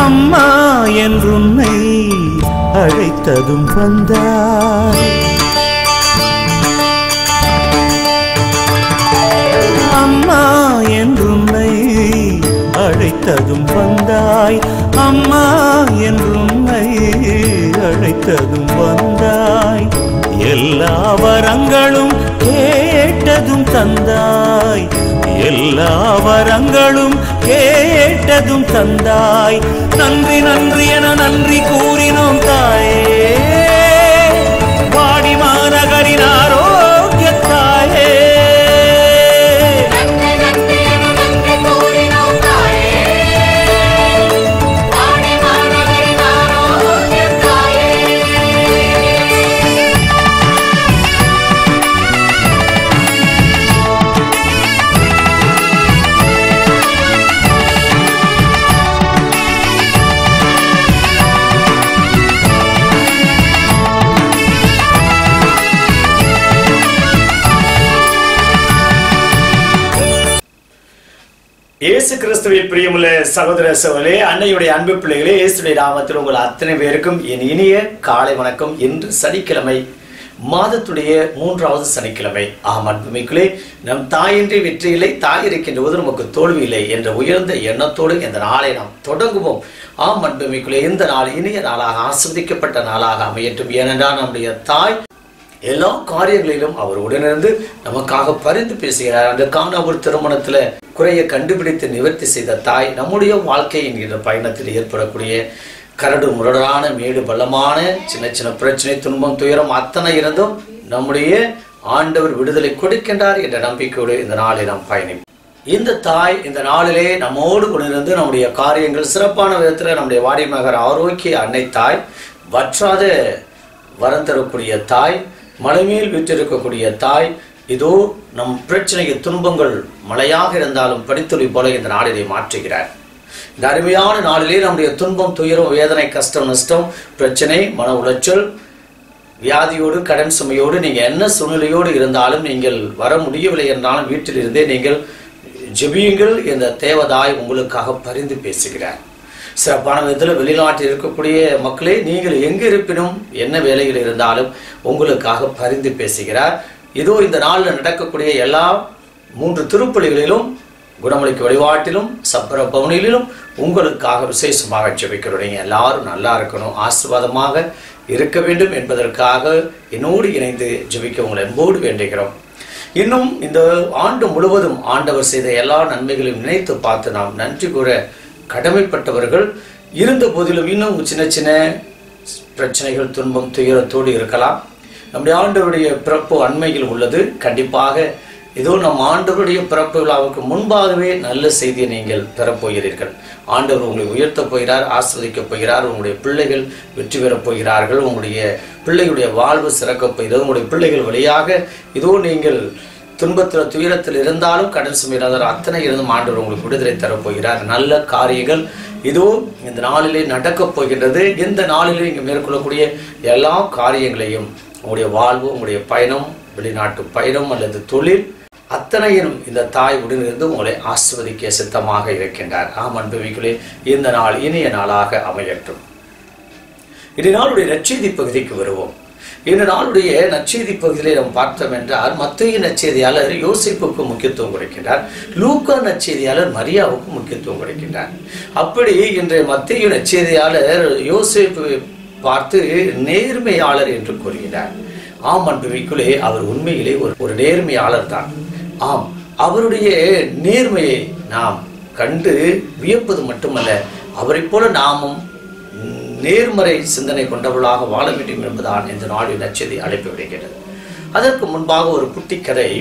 அம்மா என்றுன்னை அழைத்ததும் வந்தாய் அம்மா என்றுன்னை அழைத்ததும் வந்தாய் அம்மா என்றுன்னை அழைத்ததும் வந்தாய் எல்லா வரங்களும் கேட்டதும் தந்தாய் எல்லா வரங்களும் கேட்டதும் தந்தாய் நன்றி நன்றி என நன்றி கூறினோம் தாயே வாடி மாநகரின் ஆரோக்கிய தாயே நன்றி நன்றி என நன்றி கூறினோம் தாயே வாடி மாநகரின் ஆரோக்கிய தாயே இயேசு கிறிஸ்துவில் பிரியமுள்ள சகோதர சகோதரே அன்னையுடைய அன்பு பிள்ளைகளே இயேசுடைய நாமத்தில் உங்கள் அத்தனை பேருக்கும் என் இனிய காலை வணக்கம் இன்று சனிக்கிழமை மாதத்துடைய மூன்றாவது சனிக்கிழமை ஆம் அன்புமிகளே நம் தாயின்றி வெற்றி இல்லை தாய் இருக்கின்ற போது நமக்கு தோல்வி இல்லை என்ற உயர்ந்த எண்ணத்தோடு இந்த நாளை நாம் தொடங்குவோம் ஆம் அன்புமிகளே இந்த நாள் இனிய நாளாக ஆஸ்வதிக்கப்பட்ட நாளாக அமையட்டும் ஏனென்றால் நம்முடைய தாய் எல்லா காரியங்களிலும் அவர் உடனிருந்து நமக்காக பரிந்து பேசுகிறார் அந்த காண ஒரு திருமணத்துல குறைய கண்டுபிடித்து நிவர்த்தி செய்த தாய் நம்முடைய வாழ்க்கை என்கிற பயணத்தில் ஏற்படக்கூடிய கரடு முரடான மேடு பள்ளமான சின்ன சின்ன பிரச்சனை துன்பம் துயரம் அத்தனை இருந்தும் நம்முடைய ஆண்டவர் விடுதலை கொடுக்கின்றார் என்ற நம்பிக்கையோடு இந்த நாளை நாம் பயணிப்போம் இந்த தாய் இந்த நாளிலே நம்மோடு கொண்டிருந்து நம்முடைய காரியங்கள் சிறப்பான விதத்தில் நம்முடைய வாடிமகர் ஆரோக்கிய அன்னை தாய் வற்றாத வரம் தரக்கூடிய தாய் மலைமேல் விற்றிருக்கக்கூடிய தாய் இதோ நம் பிரச்சனைக்கு துன்பங்கள் மழையாக இருந்தாலும் படித்துளி போல இந்த நாளிலே மாற்றுகிறார் இந்த அருமையான நாளிலே நம்முடைய துன்பம் துயரம் வேதனை கஷ்டம் நஷ்டம் பிரச்சனை மன உளைச்சல் வியாதியோடு கடன் சுமையோடு நீங்கள் என்ன சூழ்நிலையோடு இருந்தாலும் நீங்கள் வர முடியவில்லை என்றாலும் வீட்டில் இருந்தே நீங்கள் ஜெபியுங்கள் இந்த தேவதாய் உங்களுக்காக பரிந்து பேசுகிறார் சிறப்பான விதத்தில் வெளிநாட்டில் இருக்கக்கூடிய மக்களே நீங்கள் எங்கு இருப்பினும் என்ன வேலையில் இருந்தாலும் உங்களுக்காக பரிந்து பேசுகிறார் இதோ இந்த நாளில் நடக்கக்கூடிய எல்லா மூன்று திருப்பலிகளிலும் குணமளிக்க வழிபாட்டிலும் சப்பர பவனிலும் உங்களுக்காக விசேஷமாக ஜெபிக்கிறோம் நீங்க எல்லாரும் நல்லா இருக்கணும் ஆசீர்வாதமாக இருக்க வேண்டும் என்பதற்காக என்னோடு இணைந்து ஜெபிக்க உங்களை அன்போடு வேண்டுகிறோம் இன்னும் இந்த ஆண்டு முழுவதும் ஆண்டவர் செய்த எல்லா நன்மைகளையும் நினைத்து பார்த்து நாம் நன்றி கூற கடமைப்பட்டவர்கள் இருந்த போதிலும் இன்னும் சின்ன சின்ன பிரச்சனைகள் துன்பம் துயரத்தோடு இருக்கலாம் நம்முடைய ஆண்டவருடைய பிறப்பு அண்மையில் உள்ளது கண்டிப்பாக இதோ நம் ஆண்டவருடைய பிறப்பு விழாவுக்கு முன்பாகவே நல்ல செய்தியை நீங்கள் பெறப்போகிறீர்கள் ஆண்டவர் உங்களை உயர்த்தப் போகிறார் ஆஸ்வதிக்கப் போகிறார் உங்களுடைய பிள்ளைகள் வெற்றி பெறப் போகிறார்கள் உங்களுடைய பிள்ளைகளுடைய வாழ்வு சிறக்கப் போகிறது உங்களுடைய பிள்ளைகள் வழியாக இதோ நீங்கள் துன்பத்தில் துயரத்தில் இருந்தாலும் கடன் சுமையிலாதார் அத்தனை இருந்தும் ஆண்டவர் உங்களுக்கு விடுதலை தரப்போகிறார் நல்ல காரியங்கள் இதோ இந்த நாளிலே நடக்கப் போகின்றது இந்த நாளிலே இங்கே மேற்கொள்ளக்கூடிய எல்லா காரியங்களையும் உங்களுடைய வாழ்வு உங்களுடைய பயணம் வெளிநாட்டு பயணம் அல்லது தொழில் அத்தனையும் இந்த தாய் உடனிருந்து உங்களை ஆஸ்வதிக்க சித்தமாக இருக்கின்றார் ஆம் அன்புமிகளே இந்த நாள் இனிய நாளாக அமையட்டும் இனி நாளுடைய நற்செய்தி பகுதிக்கு வருவோம் இந்த நாளுடைய நற்செய்தி பகுதியிலே நாம் பார்த்தோம் என்றால் மத்திய நற்செய்தியாளர் யோசிப்புக்கு முக்கியத்துவம் கொடுக்கின்றார் லூக்கா நற்செய்தியாளர் மரியாவுக்கு முக்கியத்துவம் கொடுக்கின்றார் அப்படி இன்றைய மத்திய நற்செய்தியாளர் யோசிப்பு பார்த்து நேர்மையாளர் என்று கூறுகிறார் ஆம் அன்புமிக்குள்ளே அவர் உண்மையிலே ஒரு ஒரு நேர்மையாளர் தான் ஆம் அவருடைய நேர்மையை நாம் கண்டு வியப்பது மட்டுமல்ல அவரைப் போல நாமும் நேர்மறை சிந்தனை கொண்டவர்களாக வாழ வேண்டும் என்பதான் இந்த நாளின் நச்சதி அழைப்பு விடுகிறது அதற்கு முன்பாக ஒரு குட்டி கதை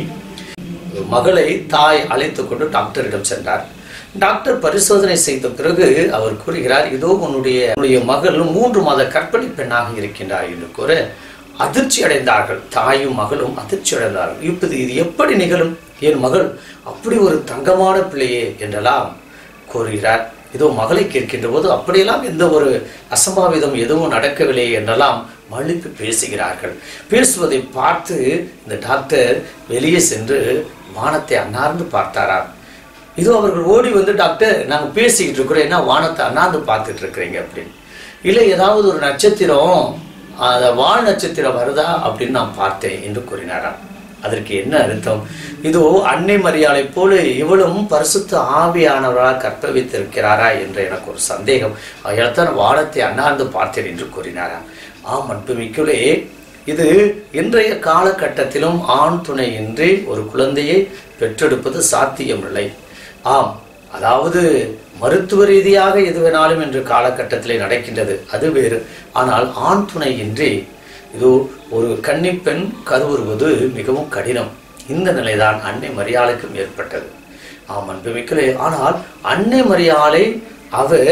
மகளை தாய் அழைத்து கொண்டு டாக்டரிடம் சென்றார் டாக்டர் பரிசோதனை செய்த பிறகு அவர் கூறுகிறார் இதோ உன்னுடைய உன்னுடைய மகள் மூன்று மாத கற்பனை பெண்ணாக இருக்கின்றார் என்று கூற அதிர்ச்சி அடைந்தார்கள் தாயும் மகளும் அதிர்ச்சி அடைந்தார்கள் இப்போது இது எப்படி நிகழும் என் மகள் அப்படி ஒரு தங்கமான பிள்ளையே என்றெல்லாம் கூறுகிறார் இதோ மகளை கேட்கின்ற போது அப்படியெல்லாம் எந்த ஒரு அசம்பாவிதம் எதுவும் நடக்கவில்லை என்றெல்லாம் மழுப்பி பேசுகிறார்கள் பேசுவதை பார்த்து இந்த டாக்டர் வெளியே சென்று வானத்தை அன்னார்ந்து பார்த்தாராம் இதோ அவர்கள் ஓடி வந்து டாக்டர் நாங்கள் பேசிக்கிட்டு இருக்கிறோம் என்ன வானத்தை அண்ணாந்து பார்த்துட்டு இருக்கிறீங்க அப்படின்னு இல்லை ஏதாவது ஒரு நட்சத்திரம் அந்த வால் நட்சத்திரம் வருதா அப்படின்னு நான் பார்த்தேன் என்று கூறினாராம் அதற்கு என்ன அர்த்தம் இதோ அன்னை மரியாதை போல இவளும் பரிசுத்த ஆவியானவரால் கற்பவித்திருக்கிறாரா என்று எனக்கு ஒரு சந்தேகம் அதைத்தான் வானத்தை அண்ணாந்து பார்த்தேன் என்று கூறினாராம் ஆம் அன்புமிக்குள்ளே இது இன்றைய காலகட்டத்திலும் ஆண் துணையின்றி ஒரு குழந்தையை பெற்றெடுப்பது சாத்தியமில்லை ஆம் அதாவது மருத்துவ ரீதியாக எது வேணாலும் இன்று காலகட்டத்திலே நடக்கின்றது அது வேறு ஆனால் ஆண் துணையின்றி இது ஒரு கன்னிப்பெண் கருவுறுவது மிகவும் கடினம் இந்த நிலைதான் அன்னை மரியாளுக்கும் ஏற்பட்டது ஆம் அன்புமிக்கலே ஆனால் அன்னை மரியாளை அவர்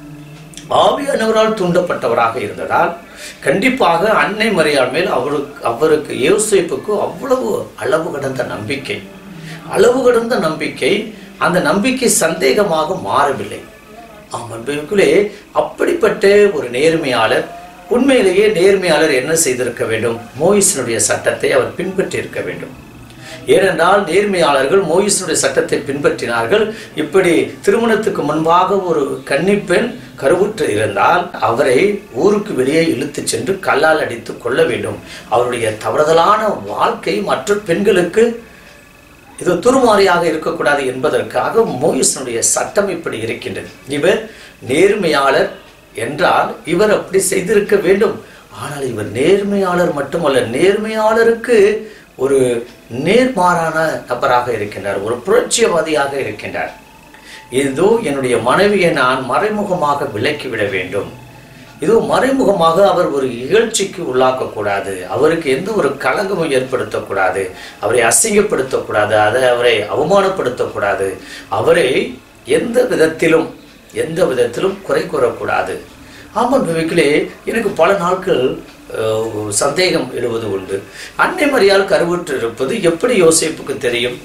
ஆவியானவரால் தூண்டப்பட்டவராக இருந்ததால் கண்டிப்பாக அன்னை மரியாள் மேல் அவருக்கு அவருக்கு யோசிப்புக்கு அவ்வளவு அளவு கடந்த நம்பிக்கை அளவு கடந்த நம்பிக்கை அந்த நம்பிக்கை சந்தேகமாக மாறவில்லை ஆம் அன்புக்குள்ளே அப்படிப்பட்ட ஒரு நேர்மையாளர் உண்மையிலேயே நேர்மையாளர் என்ன செய்திருக்க வேண்டும் மோயிசனுடைய சட்டத்தை அவர் பின்பற்றி இருக்க வேண்டும் ஏனென்றால் நேர்மையாளர்கள் மோயிசனுடைய சட்டத்தை பின்பற்றினார்கள் இப்படி திருமணத்துக்கு முன்பாக ஒரு கன்னிப்பெண் கருவுற்று இருந்தால் அவரை ஊருக்கு வெளியே இழுத்துச் சென்று கல்லால் அடித்து கொள்ள வேண்டும் அவருடைய தவறுதலான வாழ்க்கை மற்ற பெண்களுக்கு இது துருமாறியாக இருக்கக்கூடாது என்பதற்காக மோயிசனுடைய சட்டம் இப்படி இருக்கின்றது இவர் நேர்மையாளர் என்றால் இவர் அப்படி செய்திருக்க வேண்டும் ஆனால் இவர் நேர்மையாளர் மட்டுமல்ல நேர்மையாளருக்கு ஒரு நேர்மாறான நபராக இருக்கின்றார் ஒரு புரட்சியவாதியாக இருக்கின்றார் இதோ என்னுடைய மனைவியை நான் மறைமுகமாக விலக்கிவிட வேண்டும் இது மறைமுகமாக அவர் ஒரு இகழ்ச்சிக்கு உள்ளாக்கக்கூடாது அவருக்கு எந்த ஒரு களங்கமும் ஏற்படுத்தக்கூடாது அவரை அசிங்கப்படுத்தக்கூடாது அதை அவரை அவமானப்படுத்தக்கூடாது அவரை எந்த விதத்திலும் எந்த விதத்திலும் குறை கூறக்கூடாது ஆமாம் விவேக்கிலே எனக்கு பல நாட்கள் அஹ், சந்தேகம் எழுவது உண்டு அன்னை மரியால் கருவுற்று இருப்பது எப்படி யோசிப்புக்கு தெரியும்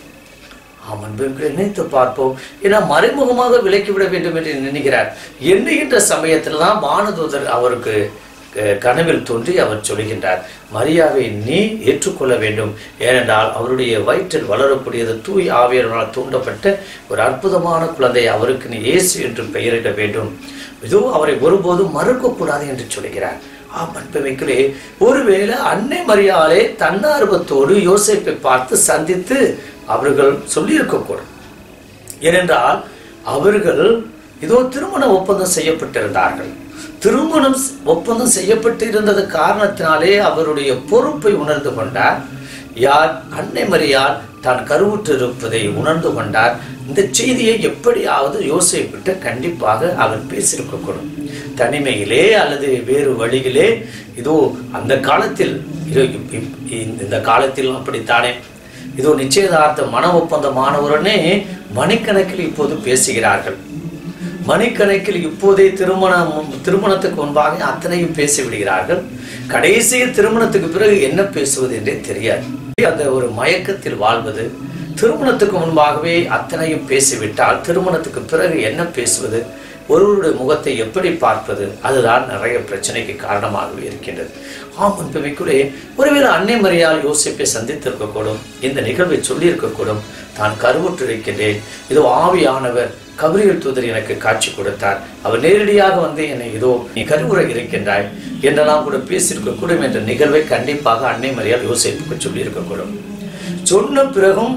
ஆம் அன்புகளை நினைத்து பார்ப்போம் ஏன்னா மறைமுகமாக விலக்கிவிட வேண்டும் என்று நினைக்கிறார் எண்ணுகின்ற சமயத்தில் தான் வானதூதர் அவருக்கு அஹ், கனவில் தோன்றி அவர் சொல்கின்றார் மரியாவை நீ ஏற்றுக்கொள்ள வேண்டும் ஏனென்றால் அவருடைய வயிற்றில் வளரக்கூடியது தூய் ஆவியர்களால் தூண்டப்பட்ட ஒரு அற்புதமான குழந்தை அவருக்கு நீ இயேசு என்று பெயரிட வேண்டும் இதோ அவரை ஒருபோதும் மறுக்கக்கூடாது என்று சொல்கிறார் ஆம் அன்புமிக்கலே ஒருவேளை அன்னை மரியாதை தன்னார்வத்தோடு யோசேப்பை பார்த்து சந்தித்து அவர்கள் சொல்லியிருக்கக்கூடும் ஏனென்றால் அவர்கள் இதோ திருமண ஒப்பந்தம் செய்யப்பட்டிருந்தார்கள் திருமணம் ஸ்- ஒப்பந்தம் செய்யப்பட்டு இருந்தது காரணத்தினாலே அவருடைய பொறுப்பை உணர்ந்து கொண்டார் யார் அன்னை மரியாள் தான் கருவுற்றிருப்பதை உணர்ந்து கொண்டார் இந்த செய்தியை எப்படியாவது யோசிப்பிட்டு கண்டிப்பாக அவர் பேசியிருக்கக்கூடும் தனிமையிலே அல்லது வேறு வழியிலே இதோ அந்த காலத்தில் இது இப்- இப்- இந்த காலத்தில் அப்படித்தானே இதோ நிச்சயதார்த்த மன ஒப்பந்தமானவுடனே மணிக்கணக்கில் இப்போது பேசுகிறார்கள் மணிக்கணக்கில் இப்போதே திருமணம் திருமணத்துக்கு முன்பாக அத்தனையும் பேசி விடுகிறார்கள் கடைசியில் திருமணத்துக்கு பிறகு என்ன பேசுவது என்றே தெரியாது அந்த ஒரு மயக்கத்தில் வாழ்வது திருமணத்துக்கு முன்பாகவே அத்தனையும் பேசிவிட்டால் திருமணத்துக்கு பிறகு என்ன பேசுவது ஒருவருடைய முகத்தை எப்படி பார்ப்பது அதுதான் நிறைய பிரச்சனைக்கு காரணமாகவே இருக்கின்றது ஆம் அன்புமிக்குள்ளே ஒருவேளை அன்னை மரியாள் யோசிப்பை சந்தித்திருக்கக்கூடும் இந்த நிகழ்வை சொல்லியிருக்கக்கூடும் தான் கருவுற்றிருக்கின்றேன் இதோ ஆவியானவர் கபிரியல் தூதர் எனக்கு காட்சி கொடுத்தார் அவர் நேரடியாக வந்து என்னை இதோ நீ கருவுரை இருக்கின்றாய் என்றெல்லாம் கூட பேசியிருக்கக்கூடும் என்ற நிகழ்வை கண்டிப்பாக அன்னை மரியாள் யோசிப்புக்கு சொல்லியிருக்கக்கூடும் சொன்ன பிறகும்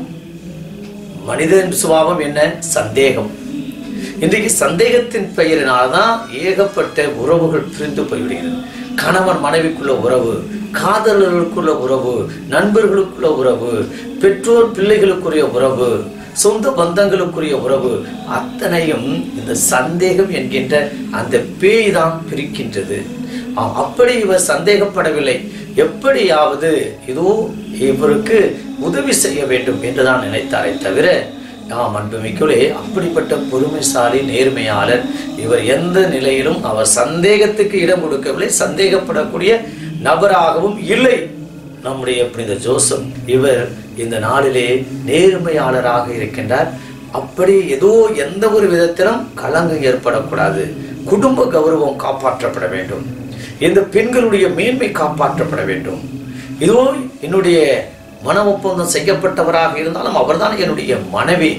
மனிதன் சுபாவம் என்ன சந்தேகம் இன்றைக்கு சந்தேகத்தின் பெயரினால்தான் ஏகப்பட்ட உறவுகள் பிரிந்து போய்விடுகிறது கணவன் மனைவிக்குள்ள உறவு காதலர்களுக்குள்ள உறவு நண்பர்களுக்குள்ள உறவு பெற்றோர் பிள்ளைகளுக்குரிய உறவு சொந்த பந்தங்களுக்குரிய உறவு அத்தனையும் இந்த சந்தேகம் என்கின்ற அந்த பேய் தான் பிரிக்கின்றது ஆம், அப்படி இவர் சந்தேகப்படவில்லை எப்படியாவது இதோ இவருக்கு உதவி செய்ய வேண்டும் என்றுதான் நினைத்தாரே தவிர நாம் அன்புமிக்குள்ளே அப்படிப்பட்ட பொறுமைசாலி நேர்மையாளர் இவர் எந்த நிலையிலும் அவர் சந்தேகத்துக்கு இடம் கொடுக்கவில்லை சந்தேகப்படக்கூடிய நபராகவும் இல்லை நம்முடைய புனித ஜோசப் இவர் இந்த நாளிலே நேர்மையாளராக இருக்கின்றார் அப்படி ஏதோ எந்த ஒரு விதத்திலும் கலங்கம் ஏற்படக்கூடாது குடும்ப கௌரவம் காப்பாற்றப்பட வேண்டும் இந்த பெண்களுடைய மேன்மை காப்பாற்றப்பட வேண்டும் இதோ என்னுடைய மன ஒப்பந்தம் செய்யப்பட்டவராக இருந்தாலும் அவர்தான் என்னுடைய மனைவி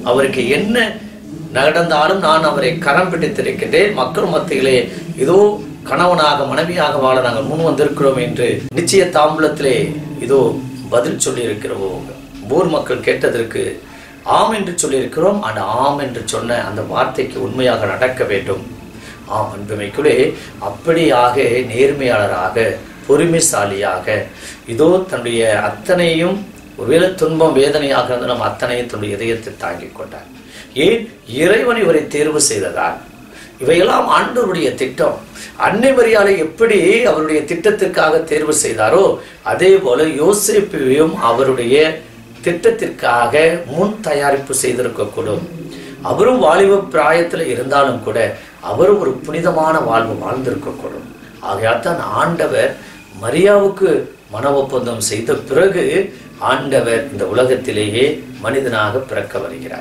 அவருக்கு என்ன நடந்தாலும் நான் அவரை கரம் பிடித்திருக்கின்றேன் மக்கள் மத்தியிலே இதோ கணவனாக மனைவியாக வாழ நாங்கள் முன் வந்திருக்கிறோம் என்று நிச்சய தாம்பூலத்திலே இதோ பதில் சொல்லி இருக்கிறோம் ஊர் மக்கள் கேட்டதற்கு ஆம் என்று சொல்லியிருக்கிறோம் அந்த ஆம் என்று சொன்ன அந்த வார்த்தைக்கு உண்மையாக நடக்க வேண்டும் ஆம் அன்புமைக்குள்ளே அப்படியாக நேர்மையாளராக பொறுமைசாலியாக இதோ தன்னுடைய அத்தனையும் ஒருவேளை துன்பம் வேதனையாக இருந்தாலும் அத்தனையும் தன்னுடைய இதயத்தை தாங்கிக் கொண்டார் ஏன் இறைவன் இவரை தேர்வு செய்ததால் இவையெல்லாம் ஆண்டவருடைய திட்டம் அன்னை மரியாதை எப்படி அவருடைய திட்டத்திற்காக தேர்வு செய்தாரோ அதே போல யோசேப்பையும் அவருடைய திட்டத்திற்காக முன் தயாரிப்பு செய்திருக்கக்கூடும் அவரும் வாலிப பிராயத்தில் இருந்தாலும் கூட அவரும் ஒரு புனிதமான வாழ்வு வாழ்ந்திருக்கக்கூடும் ஆகையால் தான் ஆண்டவர் மரியாவுக்கு மன ஒப்பந்தம் செய்த பிறகு ஆண்டவர் இந்த உலகத்திலேயே மனிதனாக பிறக்க வருகிறார்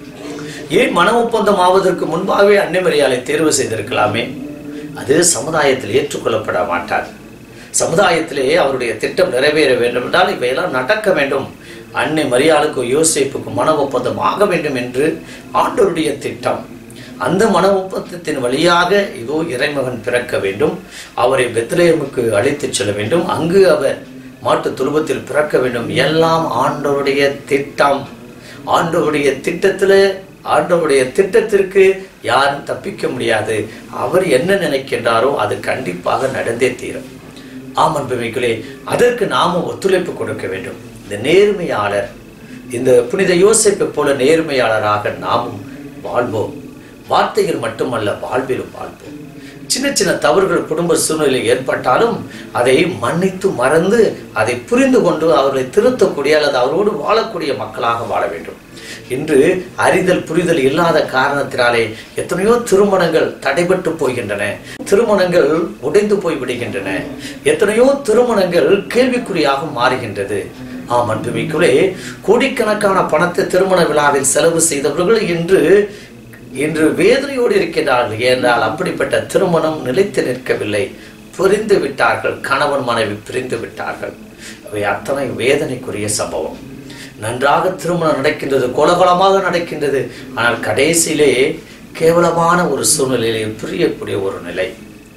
ஏன் மன ஒப்பந்தம் ஆவதற்கு முன்பாகவே அன்னை மரியாதை தேர்வு செய்திருக்கலாமே அது சமுதாயத்தில் ஏற்றுக்கொள்ளப்பட மாட்டார் சமுதாயத்திலே அவருடைய திட்டம் நிறைவேற வேண்டும் என்றால் இவையெல்லாம் நடக்க வேண்டும் அன்னை மரியாளுக்கு யோசிப்புக்கு மன ஒப்பந்தம் ஆக வேண்டும் என்று ஆண்டவருடைய திட்டம் அந்த மன ஒப்பந்தத்தின் வழியாக இதோ இறைமகன் பிறக்க வேண்டும் அவரை பெத்லேயமுக்கு அழைத்துச் செல்ல வேண்டும் அங்கு அவர் மாட்டு துருவத்தில் பிறக்க வேண்டும் எல்லாம் ஆண்டவருடைய திட்டம் ஆண்டவருடைய திட்டத்துல ஆண்டவருடைய திட்டத்திற்கு யாரும் தப்பிக்க முடியாது அவர் என்ன நினைக்கின்றாரோ அது கண்டிப்பாக நடந்தே தீரும் ஆம் அன்புமைகளே அதற்கு நாமும் ஒத்துழைப்பு கொடுக்க வேண்டும் இந்த நேர்மையாளர் இந்த புனித யோசிப்பை போல நேர்மையாளராக நாமும் வாழ்வோம் வார்த்தைகள் மட்டுமல்ல வாழ்விலும் வாழ்வோம் சின்ன சின்ன தவறுகள் குடும்ப சூழ்நிலை ஏற்பட்டாலும் அதை மன்னித்து மறந்து அதை புரிந்து கொண்டு அவர்களை திருத்தக்கூடிய அல்லது அவரோடு வாழக்கூடிய மக்களாக வாழ வேண்டும் இன்று அறிதல் புரிதல் இல்லாத காரணத்தினாலே எத்தனையோ திருமணங்கள் தடைபட்டு போகின்றன திருமணங்கள் உடைந்து போய் விடுகின்றன எத்தனையோ திருமணங்கள் கேள்விக்குறியாக மாறுகின்றது ஆம் அன்புமிக்குள்ளே கோடிக்கணக்கான பணத்தை திருமண விழாவில் செலவு செய்தவர்கள் இன்று இன்று வேதனையோடு இருக்கின்றார்கள் என்றால் அப்படிப்பட்ட திருமணம் நிலைத்து நிற்கவில்லை புரிந்து விட்டார்கள் கணவன் மனைவி பிரிந்து விட்டார்கள் அவை அத்தனை வேதனைக்குரிய சம்பவம் நன்றாக திருமணம் நடக்கின்றது கோலகலமாக நடக்கின்றது ஆனால் கடைசியிலே கேவலமான ஒரு சூழ்நிலையிலே பிரியக்கூடிய ஒரு நிலை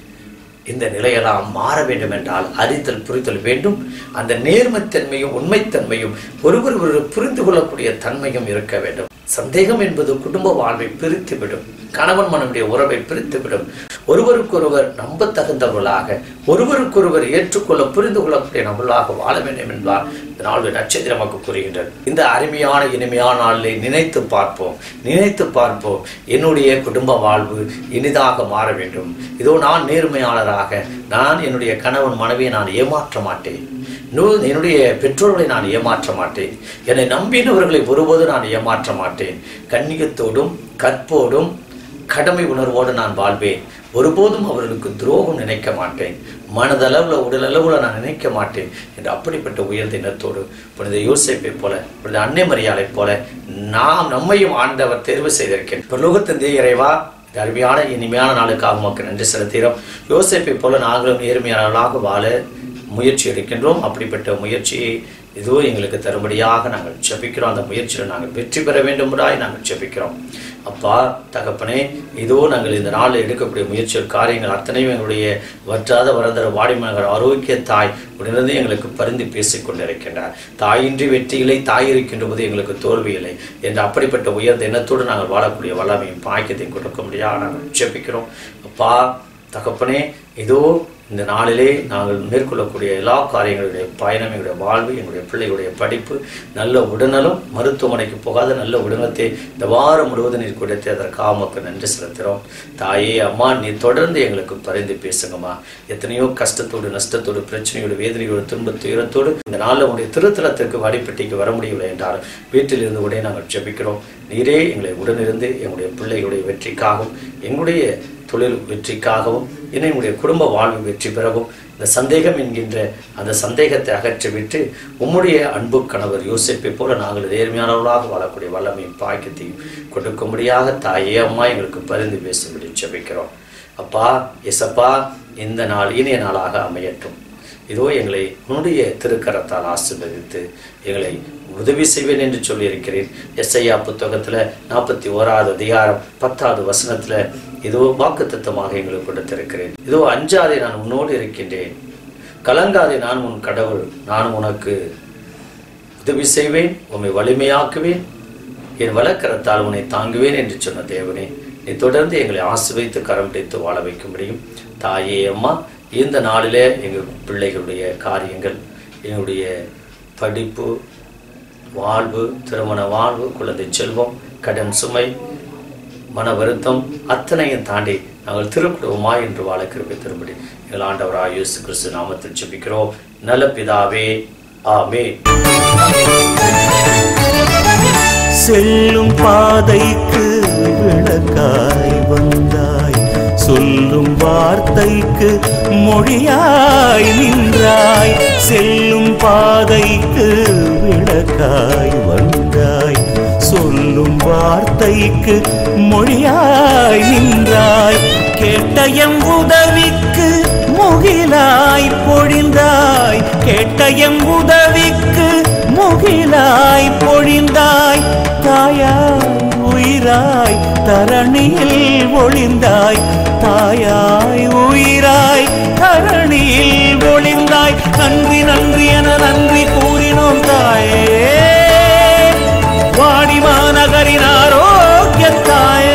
இந்த நிலையெல்லாம் மாற வேண்டும் என்றால் அறிதல் புரிதல் வேண்டும் அந்த நேர்மைத்தன்மையும் உண்மைத்தன்மையும் ஒருவர் ஒருவர் புரிந்து கொள்ளக்கூடிய தன்மையும் இருக்க வேண்டும் சந்தேகம் என்பது குடும்ப வாழ்வை பிரித்துவிடும் கணவன் மனைவிடைய உறவை பிரித்துவிடும் ஒருவருக்கொருவர் நம்பத்தகுந்தவர்களாக ஒருவருக்கொருவர் ஏற்றுக்கொள்ள புரிந்து கொள்ளக்கூடிய நபர்களாக வாழ வேண்டும் என்பார் இந்த நாள் நட்சத்திரம் நமக்கு கூறுகின்றது இந்த அருமையான இனிமையான நாளிலே நினைத்து பார்ப்போம் நினைத்து பார்ப்போம் என்னுடைய குடும்ப வாழ்வு இனிதாக மாற வேண்டும் இதோ நான் நேர்மையாளராக நான் என்னுடைய கணவன் மனைவியை நான் ஏமாற்ற மாட்டேன் நூ- என்னுடைய பெற்றோர்களை நான் ஏமாற்ற மாட்டேன் என்னை நம்பினவர்களை ஒருபோதும் நான் ஏமாற்ற மாட்டேன் கண்ணியத்தோடும் கற்போடும் கடமை உணர்வோடு நான் வாழ்வேன் ஒருபோதும் அவர்களுக்கு துரோகம் நினைக்க மாட்டேன் மனதளவுல உடலளவுல நான் நினைக்க மாட்டேன் என்று அப்படிப்பட்ட உயர்ந்த இனத்தோடு புனித யோசேப்பை போல புனித அன்னை மரியாதைப் போல நாம் நம்மையும் ஆண்டவர் தேர்வு செய்திருக்கேன் பிரலோகத்தின் இறைவா இந்த அருமையான இனிமையான நாளுக்காக உமக்கு நன்றி செலுத்துகிறோம் யோசேப்பை போல நாங்களும் நேர்மையாளர்களாக வாழ முயற்சி எடுக்கின்றோம் அப்படிப்பட்ட முயற்சியை இதோ எங்களுக்கு தரும்படியாக நாங்கள் ஜெபிக்கிறோம் அந்த முயற்சியில் நாங்கள் வெற்றி பெற வேண்டும்ராய் நாங்கள் ஜெபிக்கிறோம் அப்பா தகப்பனே இதோ நாங்கள் இந்த நாளில் எடுக்கக்கூடிய முயற்சிகள் காரியங்கள் அத்தனையும் எங்களுடைய வற்றாத வரந்தர வாடிமகர் ஆரோக்கிய தாய் உடனே எங்களுக்கு பரிந்து பேசிக் கொண்டிருக்கின்றார் தாயின்றி வெற்றி இல்லை தாய் இருக்கின்ற போது எங்களுக்கு தோல்வி இல்லை என்று அப்படிப்பட்ட உயர்ந்த எண்ணத்தோடு நாங்கள் வாழக்கூடிய வல்லமையும் பாக்கியத்தையும் கொடுக்க முடியாது நாங்கள் ஜெபிக்கிறோம் அப்பா தகப்பனே இதோ இந்த நாளிலே நாங்கள் மேற்கொள்ளக்கூடிய எல்லா காரியங்களுடைய பயணம் எங்களுடைய வாழ்வு எங்களுடைய பிள்ளைகளுடைய படிப்பு நல்ல உடல்நலம் மருத்துவமனைக்கு போகாத நல்ல உடல்நலத்தை இந்த வாரம் முழுவதும் நீர் கொடுத்து அதற்காக உமக்கு நன்றி செலுத்துகிறோம் தாயே அம்மா நீ தொடர்ந்து எங்களுக்கு பரிந்து பேசுங்கம்மா எத்தனையோ கஷ்டத்தோடு நஷ்டத்தோடு பிரச்சனையோடு வேதனையோடு துன்ப துயரத்தோடு இந்த நாளில் உங்களுடைய திருத்தலத்திற்கு வடிப்பட்டிக்கு வர முடியவில்லை என்றால் வீட்டில் இருந்து உடனே நாங்கள் ஜெபிக்கிறோம் நீரே எங்களை உடனிருந்து எங்களுடைய பிள்ளைகளுடைய வெற்றிக்காகவும் எங்களுடைய தொழில் வெற்றிக்காகவும் இன்னும் எங்களுடைய குடும்ப வாழ்வு வெற்றி பெறவும் இந்த சந்தேகம் என்கின்ற அந்த சந்தேகத்தை அகற்றிவிட்டு உம்முடைய அன்பு கணவர் யோசிப்பை போல நாங்கள் நேர்மையானவர்களாக வாழக்கூடிய வல்லமையும் பாக்கியத்தையும் கொடுக்கும்படியாக தாயே அம்மா எங்களுக்கு பரிந்து பேசும்படி ஜெபிக்கிறோம் அப்பா எசப்பா இந்த நாள் இனிய நாளாக அமையட்டும் இதோ எங்களை உன்னுடைய திருக்கரத்தால் ஆசீர்வதித்து எங்களை உதவி செய்வேன் என்று சொல்லியிருக்கிறேன் எஸ்ஐயா புத்தகத்தில் நாற்பத்தி ஓராவது அதிகாரம் பத்தாவது வசனத்தில் இதோ வாக்குத்தத்தமாக எங்களுக்கு கொடுத்திருக்கிறேன் இதோ அஞ்சாதே நான் உன்னோடு இருக்கின்றேன் கலங்காதே நான் உன் கடவுள் நான் உனக்கு உதவி செய்வேன் உம்மை வலிமையாக்குவேன் என் வழக்கரத்தால் உன்னை தாங்குவேன் என்று சொன்ன தேவனே நீ தொடர்ந்து எங்களை ஆசிர்வைத்து கரம் பிடித்து வாழ வைக்க முடியும் தாயே அம்மா இந்த நாளிலே எங்கள் பிள்ளைகளுடைய காரியங்கள் எங்களுடைய படிப்பு வாழ்வு திருமண வாழ்வு குழந்தை செல்வம் கடன் சுமை மன வருத்தம் அத்தனையும் தாண்டி நாங்கள் திருக்குடும்பமா என்று வாழ கிருபை திரும்படி எங்கள் ஆண்டவராக இயேசு கிறிஸ்து நாமத்தில் ஜெபிக்கிறோம் நல்ல பிதாவே ஆமே செல்லும் பாதைக்கு விளக்காய் வந்தாய் சொல்லும் வார்த்தைக்கு மொழியாய் நின்றாய் செல்லும் பாதைக்கு விளக்காய் வந்தாய் சொல்லும் வார்த்தைக்கு மொழியாய் நின்றாய் கேட்ட எம் உதவிக்கு முகிலாய் பொழிந்தாய் கேட்ட எம் உதவிக்கு முகிலாய் பொழிந்தாய் தாயாய் உயிராய் தரணியில் ஒளிந்தாய் தாயாய் உயிராய் தரணியில் ஒளிந்தாய் நன்றி நன்றி என நன்றி கூறினோம் தாயே வாடி மாநகரின் ஆரோக்கிய தாயே